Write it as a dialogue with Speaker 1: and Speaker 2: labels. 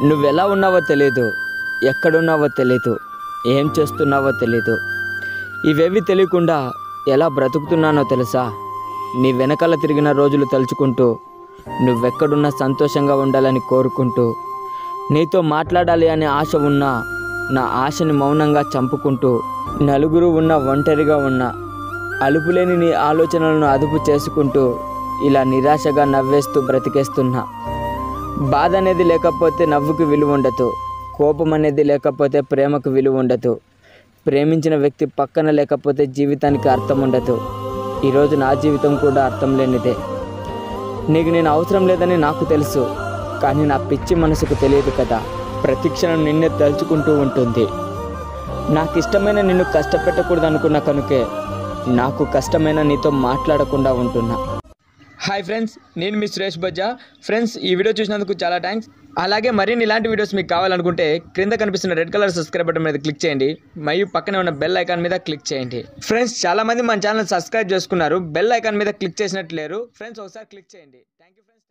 Speaker 1: నువ్వెలా ఉన్నావో తెలీదు ఎక్కడున్నావో తెలీదు ఏం చేస్తున్నావో తెలీదు ఇవేవి తెలియకుండా ఎలా బ్రతుకుతున్నానో తెలుసా నీ వెనకాల తిరిగిన రోజులు తలుచుకుంటూ నువ్వెక్కడున్నా సంతోషంగా ఉండాలని కోరుకుంటూ నీతో మాట్లాడాలి అనే ఆశ ఉన్నా నా ఆశని మౌనంగా చంపుకుంటూ నలుగురు ఉన్న ఒంటరిగా ఉన్న అలుపులేని నీ ఆలోచనలను అదుపు చేసుకుంటూ ఇలా నిరాశగా నవ్వేస్తూ బ్రతికేస్తున్నా బాధ అనేది లేకపోతే నవ్వుకి విలువ ఉండదు కోపం అనేది లేకపోతే ప్రేమకు విలువ ఉండదు ప్రేమించిన వ్యక్తి పక్కన లేకపోతే జీవితానికి అర్థం ఉండదు ఈరోజు నా జీవితం కూడా అర్థం లేనిదే నీకు నేను అవసరం లేదని నాకు తెలుసు కానీ నా పిచ్చి మనసుకు తెలియదు కదా ప్రతి క్షణం నిన్నే తలుచుకుంటూ ఉంటుంది నాకు ఇష్టమైన నిన్ను కష్టపెట్టకూడదు అనుకున్న కనుకే నాకు కష్టమైన నీతో మాట్లాడకుండా ఉంటున్నా హాయ్ ఫ్రెండ్స్ నేను మీ సురేష్ బజ్జా ఫ్రెండ్స్ ఈ వీడియో చూసినందుకు చాలా థ్యాంక్స్ అలాగే మరిన్ని ఇలాంటి వీడియోస్ మీకు కావాలనుకుంటే క్రింద కనిపిస్తున్న రెడ్ కలర్ సబ్స్క్రైబ్ బటన్ మీద క్లిక్ చేయండి మరియు పక్కనే ఉన్న బెల్ ఐకాన్ మీద క్లిక్ చేయండి ఫ్రెండ్స్ చాలా మంది మన ఛానల్ సబ్స్క్రైబ్ చేసుకున్నారు బెల్ ఐకాన్ మీద క్లిక్ చేసినట్టు లేరు ఫ్రెండ్స్ ఒకసారి క్లిక్ చేయండి థ్యాంక్ యూ ఫ్రెండ్స్